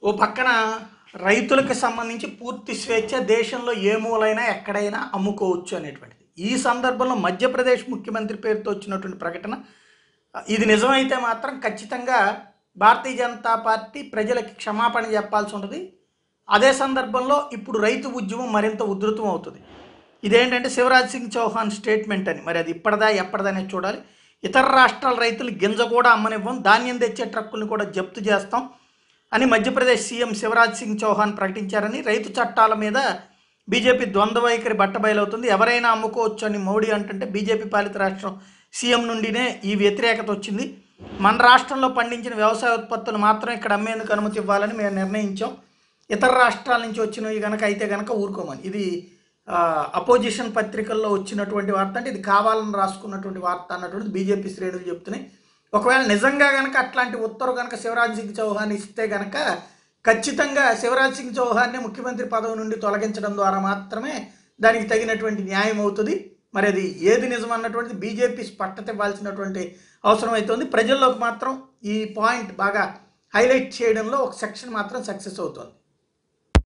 ఓ పక్కన రైతులకు సంబంధించి పూర్తి స్వేచ్ఛ దేశంలో ఏ మూలైనా ఎక్కడైనా అమ్ముకోవచ్చు అనేటువంటిది ఈ సందర్భంలో మధ్యప్రదేశ్ ముఖ్యమంత్రి పేరుతో వచ్చినటువంటి ప్రకటన ఇది నిజమైతే మాత్రం ఖచ్చితంగా భారతీయ జనతా పార్టీ ప్రజలకి క్షమాపణ చెప్పాల్సి ఉంటుంది అదే సందర్భంలో ఇప్పుడు రైతు ఉద్యమం మరింత ఉధృతం అవుతుంది ఇదేంటంటే శివరాజ్ సింగ్ చౌహాన్ స్టేట్మెంట్ అని మరి అది ఇప్పటిదా ఎప్పటిదా అనేది చూడాలి ఇతర రాష్ట్రాల రైతులు గింజ కూడా అమ్మనివ్వం ధాన్యం తెచ్చే ట్రక్కులను కూడా జప్తు చేస్తాం అని మధ్యప్రదేశ్ సీఎం శివరాజ్ సింగ్ చౌహాన్ ప్రకటించారని రైతు చట్టాల మీద బీజేపీ ద్వంద్వ వైఖరి బట్టబయలవుతుంది ఎవరైనా అమ్ముకోవచ్చు అని మోడీ అంటుంటే బీజేపీ పాలిత రాష్ట్రం సీఎం నుండినే ఈ వ్యతిరేకత వచ్చింది మన రాష్ట్రంలో పండించిన వ్యవసాయ ఉత్పత్తులు మాత్రం ఇక్కడ అమ్మేందుకు అనుమతి ఇవ్వాలని మేము నిర్ణయించాం ఇతర రాష్ట్రాల నుంచి వచ్చినవి కనుక అయితే కనుక ఊరుకోమని ఇది ఆ, అపోజిషన్ పత్రికల్లో వచ్చినటువంటి వార్త అంటే ఇది కావాలని రాసుకున్నటువంటి వార్త అన్నటువంటిది బీజేపీ శ్రేణులు చెప్తున్నాయి ఒకవేళ నిజంగా కనుక అట్లాంటి ఉత్తర్వు కనుక శివరాజ్ సింగ్ చౌహాన్ ఇస్తే కనుక ఖచ్చితంగా శివరాజ్ సింగ్ చౌహాన్ని ముఖ్యమంత్రి పదవి నుండి తొలగించడం ద్వారా మాత్రమే దానికి తగినటువంటి న్యాయం అవుతుంది మరి అది ఏది నిజం అన్నటువంటిది బీజేపీ స్పష్టత ఇవ్వాల్సినటువంటి అవసరం అవుతుంది ప్రజల్లోకి మాత్రం ఈ పాయింట్ బాగా హైలైట్ చేయడంలో ఒక సెక్షన్ మాత్రం సక్సెస్ అవుతుంది